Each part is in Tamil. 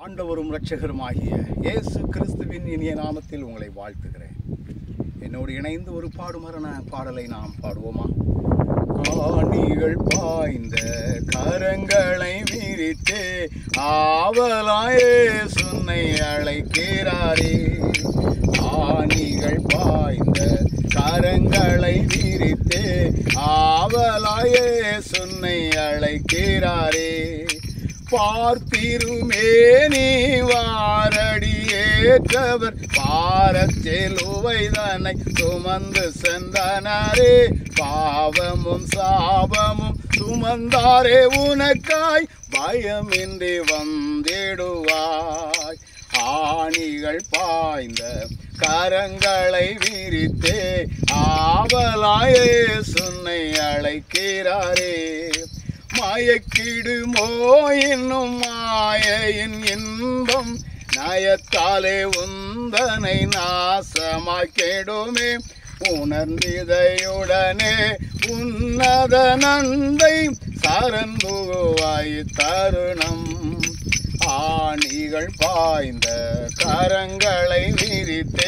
ஆண்டவரும் இரட்சகருமாகிய இயேசு கிறிஸ்துவின் இனிய நாமத்தில் உங்களை வாழ்த்துகிறேன் என்னோடு இணைந்து ஒரு பாடுமரண பாடலை நாம் பாடுவோமா ஆணிகள் பாய்ந்த கரங்களை விரித்து ஆவலாயே சுன்னை அழைக்கிறாரே ஆணிகள் பாய்ந்த கரங்களை விரித்து ஆவலாயே சுன்னை அழைக்கிறாரே பார்த்திருமே நீ வாரடியேற்றவர் பாரத்தில் உவைதனை சுமந்து சென்றனரே பாவமும் சாபமும் சுமந்தாரே உனக்காய் பயமின்றி வந்திடுவாய் ஆணிகள் பாய்ந்த கரங்களை விரித்தே ஆவலாயே சுன்னை அழைக்கிறாரே மயக்கிடுமோ இன்னும் மாயையின் இன்பம் நயத்தாலே உந்தனை நாசமாக்கிடுமே உணர்ந்திதையுடனே உன்னத நந்தை சரந்துவாய் தருணம் ஆணிகள் பாய்ந்த கரங்களை விரித்தே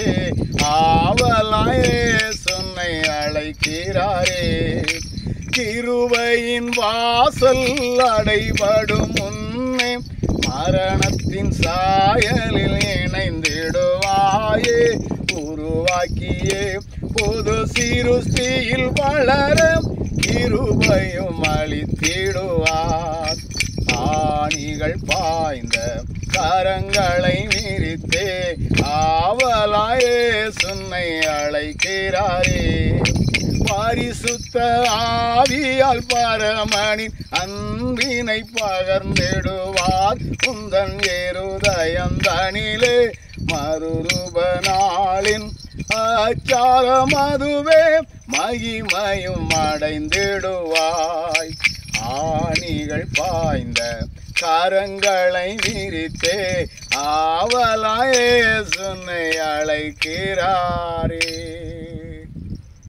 ஆவலாயே சொன்னை அழைக்கிறாரே கிருபையின் வாசல் அடைபடும் முன்னே மரணத்தின் சாயலில் இணைந்திடுவாயே உருவாக்கியே பொது சிருஷ்டியில் வளர கிருபையும் அளித்திடுவார் ஆணிகள் பாய்ந்த கரங்களை விரித்தே ஆவலாயே சுன்னை அழைக்கிறாரே பரிசுத்த ஆவியால் பரமனின் அன்பினை பகர்ந்திடுவார் குந்தன் ஏருதயந்தனிலே மறுரூப நாளின் ஆச்சாரம் அதுவே மகிமையும் அடைந்திடுவாய் ஆணிகள் பாய்ந்த கரங்களை விரித்தே ஆவலாயே சுன்னை அழைக்கிறாரே